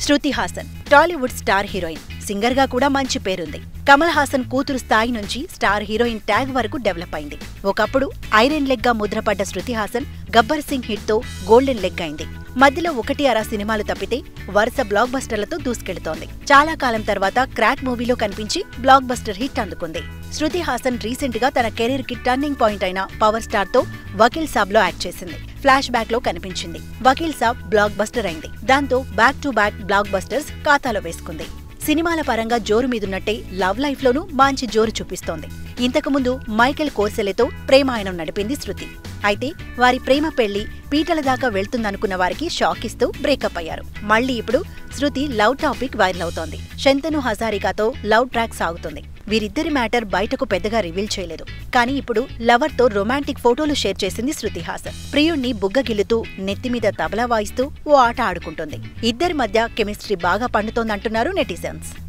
శృతి Haasan Tollywood star heroine singer గా కూడా మంచి పేరుంది కమల్ హాసన్ కూతురు స్థాయి నుంచి స్టార్ హీరోయిన్ ట్యాగ్ వరకు డెవలప్ అయింది ఒకప్పుడు ఐరన్ లెగ్ గా ముద్రపడ్డ శృతి హాసన్ గబ్బర్ సింగ్ హిట్ తో గోల్డెన్ లెగ్ అయింది మధ్యలో ఒకటి అరా సినిమాలు తప్పితే వరుస బ్లాక్ బస్టర్లతో దూసుకెళ్తోంది చాలా కాలం తర్వాత క్రాక్ మూవీలో కనిపించి బ్లాక్ బస్టర్ హిట్ అందుకుంది శృతి హాసన్ రీసెంట్ గా తన కెరీర్ కి టర్నింగ్ పాయింట్ అయిన పవర్ స్టార్ తో వకీల్ సాబ్ లో యాక్ట్ చేసింది ఫ్లాష్ బ్యాక్ లో కనిపించింది వకీల్ సాబ్ బ్లాక్ బస్టర్ అయింది దాంతో back to back blockbusters ఖాతాలో వేసుకుంది సినిమాల పరంగా జోరు మీదున్నట్టే లవ్ లైఫ్ లోనూ మంచి జోరు చూపిస్తోంది ఇంతకుముందు మైకెల్ కోర్సెలెతో ప్రేమాయణం నడిపింది శృతి అయితే వారి ప్రేమ పెళ్లి పీటల దాకా వెళ్తుందనుకున్న వారికి షాక్ ఇస్తూ బ్రేకప్ అయ్యారు మళ్ళీ ఇప్పుడు శృతి లవ్ టాపిక్ వైరల్ అవుతోంది శంతను హజారికాతో లవ్ ట్రాక్ సాగుతుంది వీరిద్దరి మ్యాటర్ బయటకు పెద్దగా రివీల్ చేయలేదు కానీ ఇప్పుడు లవర్ తో రొమాంటిక్ ఫోటోలు షేర్ చేసింది శృతి హాసన్ ప్రియుణ్ణి బుగ్గగిల్లుతూ నెత్తిమీద తబలా వాయిస్తూ ఓ ఆట ఆడుకుంటుంది ఇద్దరి మధ్య కెమిస్ట్రీ బాగా పండుతోందంటున్నారు నెటిజన్స్